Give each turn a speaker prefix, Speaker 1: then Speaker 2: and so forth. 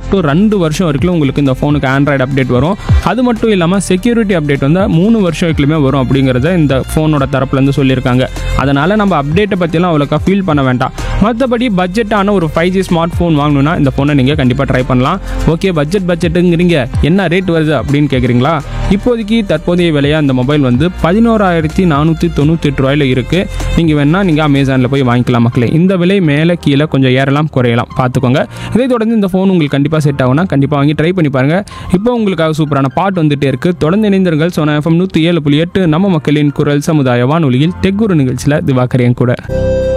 Speaker 1: to ரெண்டு வருஷம் வரைக்கும் உங்களுக்கு இந்த ஃபோனுக்கு ஆண்ட்ராய்டு அப்டேட் வரும் அது மட்டும் இல்லாமல் செக்யூரிட்டி அப்டேட் வந்து மூணு வருஷம் வரைக்குமே வரும் அப்படிங்கிறத இந்த ஃபோனோட தரப்புலேருந்து சொல்லியிருக்காங்க அதனால் நம்ம அப்டேட்டை பற்றிலாம் அவ்வளோக்கா ஃபீல் பண்ண வேண்டாம் மற்றபடி பட்ஜெட்டான ஒரு ஃபைவ் ஜி ஸ்மார்ட் ஃபோன் வாங்கணும்னா இந்த ஃபோனை நீங்கள் கண்டிப்பாக ட்ரை பண்ணலாம் ஓகே பட்ஜெட் பட்ஜெட்டுங்கிறீங்க என்ன ரேட் வருது அப்படின்னு கேட்குறீங்களா இப்போதைக்கு தற்போதைய விலையாக இந்த மொபைல் வந்து பதினோராயிரத்தி நானூற்றி தொண்ணூற்றி எட்டு ரூபாயில் இருக்குது நீங்கள் வேணால் நீங்கள் அமேசானில் போய் வாங்கிக்கலாம் மக்களே இந்த விலை மேலே கீழே கொஞ்சம் ஏறலாம் குறையலாம் பார்த்துக்கோங்க இதை தொடர்ந்து இந்த ஃபோன் உங்களுக்கு கண்டிப்பாக செட் ஆகும்னா கண்டிப்பாக வாங்கி ட்ரை பண்ணி பாருங்கள் இப்போ உங்களுக்காக சூப்பரான பாட்டு வந்துட்டே இருக்குது தொடர்ந்து இணைந்திருங்கள் சோனா எஃப்எம் நூற்றி ஏழு புள்ளி எட்டு நம்ம மக்களின் குரல் சமுதாய வானொலியில் டெக்குரு நிகழ்ச்சியில் திவாகரியன் கூட